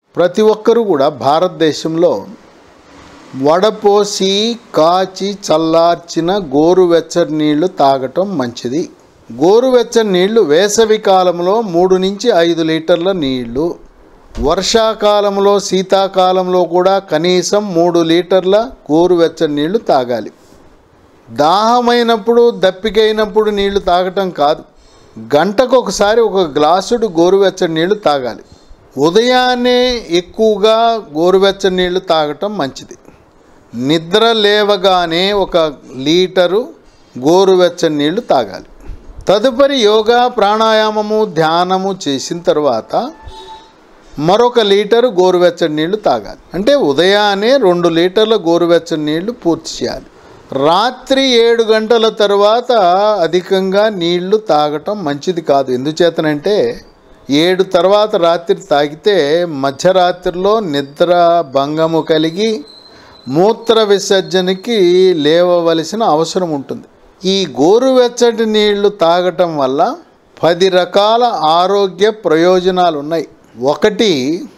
ప్రతి ఒక్కరూ కూడా భారతదేశంలో వడపోసి కాచి చల్లార్చిన గోరువెచ్చని నీళ్లు తాగటం మంచిది గోరువెచ్చని నీళ్లు వేసవి కాలంలో మూడు నుంచి ఐదు లీటర్ల నీళ్లు వర్షాకాలంలో శీతాకాలంలో కూడా కనీసం మూడు లీటర్ల గోరువెచ్చని నీళ్లు తాగాలి దాహమైనప్పుడు దప్పికైనప్పుడు నీళ్లు తాగటం కాదు గంటకు ఒకసారి ఒక గ్లాసుడు గోరువెచ్చని నీళ్లు తాగాలి ఉదయాన్నే ఎక్కువగా గోరువెచ్చని నీళ్లు తాగటం మంచిది నిద్ర లేవగానే ఒక లీటరు గోరువెచ్చని నీళ్లు తాగాలి తదుపరి యోగా ప్రాణాయామము ధ్యానము చేసిన తర్వాత మరొక లీటరు గోరువెచ్చని నీళ్లు తాగాలి అంటే ఉదయాన్నే రెండు లీటర్ల గోరువెచ్చని నీళ్లు పూర్తి చేయాలి రాత్రి ఏడు గంటల తర్వాత అధికంగా నీళ్లు తాగటం మంచిది కాదు ఎందుచేతనంటే ఏడు తర్వాత రాత్రి తాగితే మధ్యరాత్రిలో నిద్ర భంగము కలిగి మూత్ర విసర్జనకి లేవవలసిన అవసరం ఉంటుంది ఈ గోరువెచ్చటి నీళ్లు తాగటం వల్ల పది రకాల ఆరోగ్య ప్రయోజనాలు ఉన్నాయి ఒకటి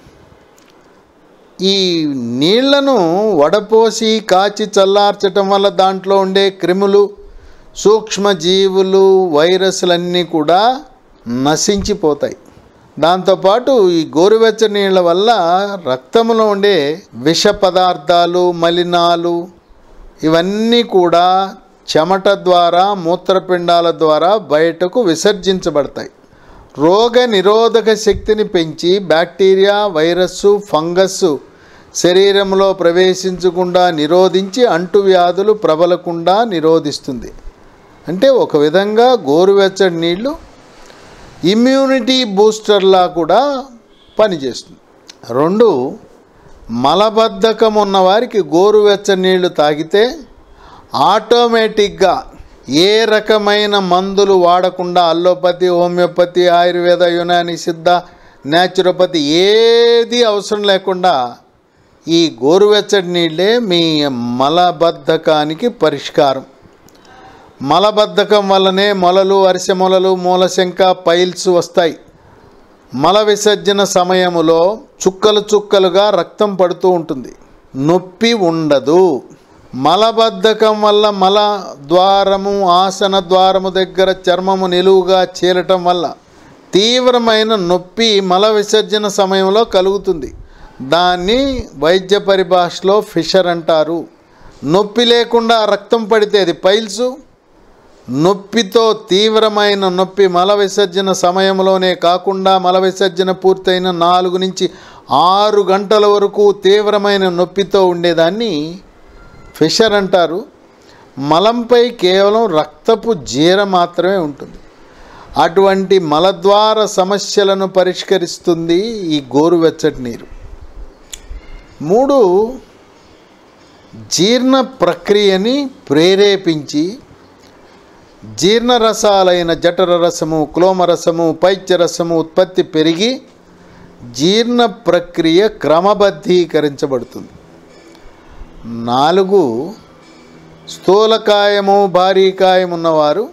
ఈ నీళ్లను వడపోసి కాచి చల్లార్చటం వల్ల దాంట్లో ఉండే క్రిములు సూక్ష్మజీవులు వైరస్లన్నీ కూడా నశించిపోతాయి దాంతోపాటు ఈ గోరువెచ్చని నీళ్ళ వల్ల రక్తంలో ఉండే విష పదార్థాలు మలినాలు ఇవన్నీ కూడా చెమట ద్వారా మూత్రపిండాల ద్వారా బయటకు విసర్జించబడతాయి రోగ నిరోధక శక్తిని పెంచి బ్యాక్టీరియా వైరస్సు ఫంగస్ శరీరంలో ప్రవేశించకుండా నిరోధించి అంటువ్యాధులు ప్రబలకుండా నిరోధిస్తుంది అంటే ఒక విధంగా గోరువెచ్చని నీళ్ళు ఇమ్యూనిటీ బూస్టర్లా కూడా పనిచేస్తుంది రెండు మలబద్ధకం ఉన్న వారికి గోరువెచ్చని నీళ్లు తాగితే ఆటోమేటిక్గా ఏ రకమైన మందులు వాడకుండా అల్లోపతి హోమియోపతి ఆయుర్వేద యునాని సిద్ధ న్యాచురోపతి ఏది అవసరం లేకుండా ఈ గోరువెచ్చటి నీళ్ళే మీ మలబద్ధకానికి పరిష్కారం మలబద్ధకం వల్లనే మొలలు అరిసె మొలలు మూలశంక పైల్స్ వస్తాయి మల విసర్జన సమయములో చుక్కలు చుక్కలుగా రక్తం పడుతూ ఉంటుంది నొప్పి ఉండదు మలబద్ధకం వల్ల మల ద్వారము ఆసన ద్వారము దగ్గర చర్మము నిలువుగా చీలటం వల్ల తీవ్రమైన నొప్పి మల విసర్జన సమయంలో కలుగుతుంది దాన్ని వైద్య పరిభాషలో ఫిషర్ అంటారు నొప్పి లేకుండా రక్తం పడితే అది పైల్సు నొప్పితో తీవ్రమైన నొప్పి మల విసర్జన సమయంలోనే కాకుండా మల విసర్జన పూర్తయిన నాలుగు నుంచి ఆరు గంటల వరకు తీవ్రమైన నొప్పితో ఉండేదాన్ని ఫిషర్ అంటారు మలంపై కేవలం రక్తపు జీర మాత్రమే ఉంటుంది అటువంటి మలద్వార సమస్యలను పరిష్కరిస్తుంది ఈ గోరువెచ్చటి నీరు మూడు జీర్ణ ప్రక్రియని ప్రేరేపించి జీర్ణరసాలైన జఠర రసము క్లోమరసము పైత్యరసము ఉత్పత్తి పెరిగి జీర్ణ ప్రక్రియ క్రమబద్ధీకరించబడుతుంది నాలుగు స్థూలకాయము భారీకాయం ఉన్నవారు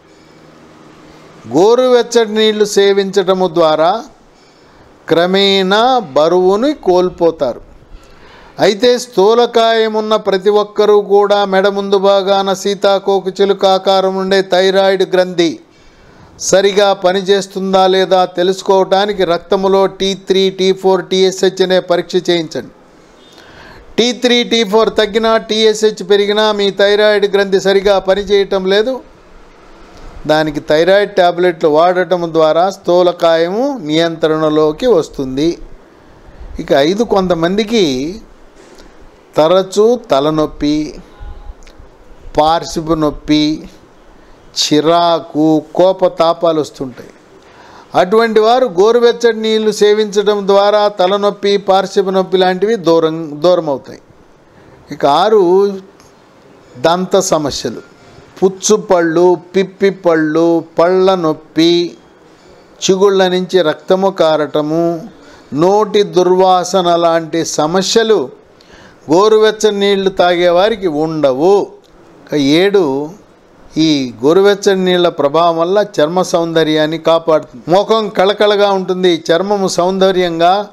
గోరువెచ్చటి నీళ్లు సేవించటము ద్వారా క్రమేణా బరువుని కోల్పోతారు అయితే స్థూలకాయం ఉన్న ప్రతి ఒక్కరూ కూడా మెడ ముందు భాగాన సీతాకోకు చిలుక ఆకారం ఉండే థైరాయిడ్ గ్రంథి సరిగా పనిచేస్తుందా లేదా తెలుసుకోవటానికి రక్తములో T three T four TSH అనే పరీక్ష చేయించండి టీ త్రీ టీ ఫోర్ తగ్గినా టీఎస్హెచ్ పెరిగినా మీ థైరాయిడ్ గ్రంథి సరిగా పనిచేయటం లేదు దానికి థైరాయిడ్ ట్యాబ్లెట్లు వాడటం ద్వారా స్థూలకాయము నియంత్రణలోకి వస్తుంది ఇక ఐదు కొంతమందికి తరచూ తలనొప్పి పార్శ్వపు నొప్పి చిరాకు కోపతాపాలు వస్తుంటాయి అటువంటి వారు గోరువెచ్చటి నీళ్లు సేవించడం ద్వారా తలనొప్పి పార్శ్వపు నొప్పి లాంటివి దూరం దూరం అవుతాయి ఇక ఆరు దంత సమస్యలు పుచ్చు పళ్ళు పిప్పి పళ్ళు పళ్ళ నొప్పి చిగుళ్ళ నుంచి రక్తము కారటము నోటి దుర్వాసన లాంటి సమస్యలు గోరువెచ్చని నీళ్లు తాగేవారికి ఉండవు ఇక ఏడు ఈ గోరువెచ్చని నీళ్ళ ప్రభావం వల్ల చర్మ సౌందర్యాన్ని కాపాడుతుంది ముఖం కళకళగా ఉంటుంది చర్మము సౌందర్యంగా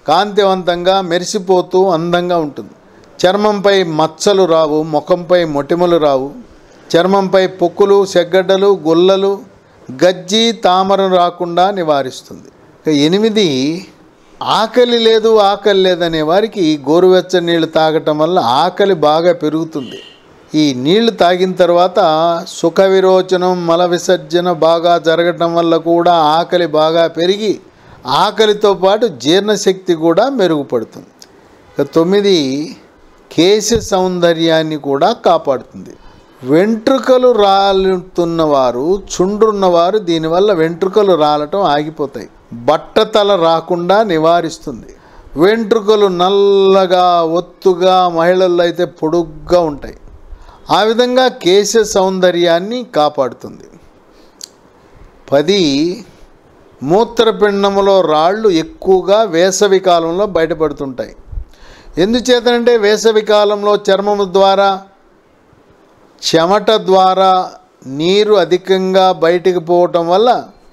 కాంతివంతంగా మెరిసిపోతూ అందంగా ఉంటుంది చర్మంపై మచ్చలు రావు ముఖంపై మొటిమలు రావు చర్మంపై పొక్కులు సెగ్గడ్డలు గుల్లలు గజ్జి తామర రాకుండా నివారిస్తుంది ఇక ఎనిమిది ఆకలి లేదు ఆకలి లేదనే వారికి గోరువెచ్చని నీళ్ళు తాగటం వల్ల ఆకలి బాగా పెరుగుతుంది ఈ నీళ్లు తాగిన తర్వాత సుఖ విరోచనం మల విసర్జన బాగా జరగటం వల్ల కూడా ఆకలి బాగా పెరిగి ఆకలితో పాటు జీర్ణశక్తి కూడా మెరుగుపడుతుంది ఇక తొమ్మిది కేశ సౌందర్యాన్ని కూడా కాపాడుతుంది వెంట్రుకలు రాలుతున్నవారు చుండ్రున్నవారు దీనివల్ల వెంట్రుకలు రాలటం ఆగిపోతాయి బట్టతల రాకుండా నివారిస్తుంది వెంట్రుకలు నల్లగా ఒత్తుగా మహిళల్లో అయితే పొడుగ్గా ఉంటాయి ఆ విధంగా కేశ సౌందర్యాన్ని కాపాడుతుంది పది మూత్రపిండములో రాళ్ళు ఎక్కువగా వేసవి కాలంలో బయటపడుతుంటాయి ఎందుచేతనంటే వేసవి కాలంలో చర్మము ద్వారా చెమట ద్వారా నీరు అధికంగా బయటికి పోవటం వల్ల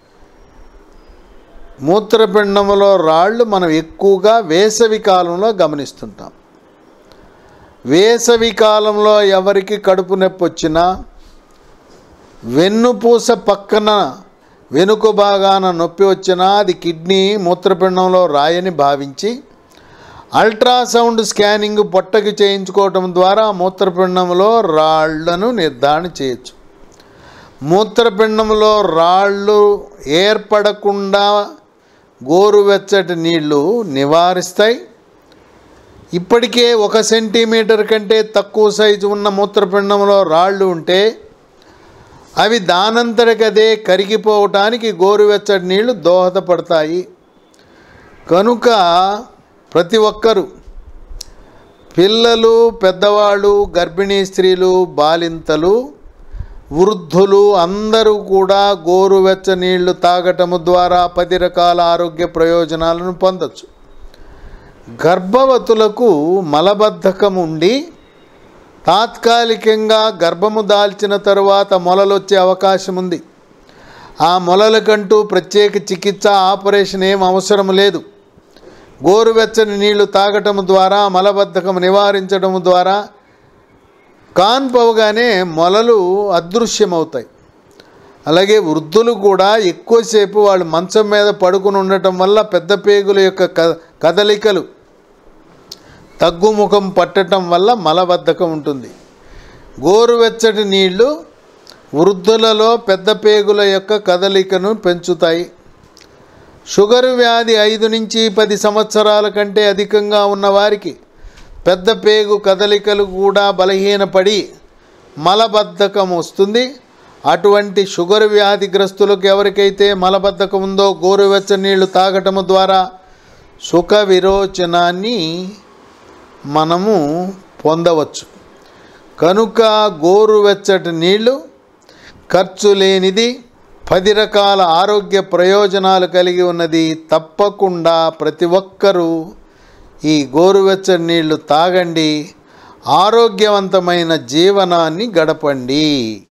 మూత్రపిండములో రాళ్ళు మనం ఎక్కువగా వేసవి కాలంలో గమనిస్తుంటాం వేసవి కాలంలో ఎవరికి కడుపు నొప్పి వచ్చినా వెన్నుపూస పక్కన వెనుక భాగాన నొప్పి వచ్చినా అది కిడ్నీ మూత్రపిండంలో రాయని భావించి అల్ట్రాసౌండ్ స్కానింగ్ పొట్టకి చేయించుకోవటం ద్వారా మూత్రపిండంలో రాళ్లను నిర్ధారణ చేయొచ్చు మూత్రపిండంలో రాళ్ళు ఏర్పడకుండా గోరువెచ్చటి నీళ్లు నివారిస్తాయి ఇప్పటికే ఒక సెంటీమీటర్ కంటే తక్కువ సైజు ఉన్న మూత్రపిండంలో రాళ్ళు ఉంటే అవి దానంతటికదే కరిగిపోవటానికి గోరువెచ్చటి నీళ్లు దోహదపడతాయి కనుక ప్రతి ఒక్కరూ పిల్లలు పెద్దవాళ్ళు గర్భిణీ స్త్రీలు బాలింతలు వృద్ధులు అందరూ కూడా గోరువెచ్చ నీళ్లు తాగటము ద్వారా పది రకాల ఆరోగ్య ప్రయోజనాలను పొందొచ్చు గర్భవతులకు మలబద్ధకం ఉండి తాత్కాలికంగా గర్భము దాల్చిన తరువాత మొలలు వచ్చే అవకాశం ఉంది ఆ మొలలకంటూ ప్రత్యేక చికిత్స ఆపరేషన్ ఏం అవసరం లేదు గోరువెచ్చని నీళ్లు తాగటం ద్వారా మలబద్ధకం నివారించడం ద్వారా కాన్పవగానే మొలలు అదృశ్యమవుతాయి అలాగే వృద్ధులు కూడా ఎక్కువసేపు వాళ్ళు మంచం మీద పడుకుని ఉండటం వల్ల పెద్ద పేగుల యొక్క క- కదలికలు తగ్గుముఖం పట్టటం వల్ల మలబద్ధకం ఉంటుంది గోరువెచ్చటి నీళ్లు వృద్ధులలో పెద్ద పేగుల యొక్క కదలికను పెంచుతాయి షుగరు వ్యాధి ఐదు నుంచి పది సంవత్సరాల కంటే అధికంగా ఉన్నవారికి పెద్ద పేగు కదలికలు కూడా బలహీనపడి మలబద్ధకం వస్తుంది అటువంటి షుగర్ వ్యాధిగ్రస్తులకు ఎవరికైతే మలబద్ధకం ఉందో గోరువెచ్చని నీళ్లు తాగటము ద్వారా సుఖ విరోచనాన్ని మనము పొందవచ్చు కనుక గోరువెచ్చటి నీళ్లు ఖర్చు లేనిది పది రకాల ఆరోగ్య ప్రయోజనాలు కలిగి ఉన్నది తప్పకుండా ప్రతి ఒక్కరూ ఈ గోరువెచ్చని నీళ్లు తాగండి ఆరోగ్యవంతమైన జీవనాన్ని గడపండి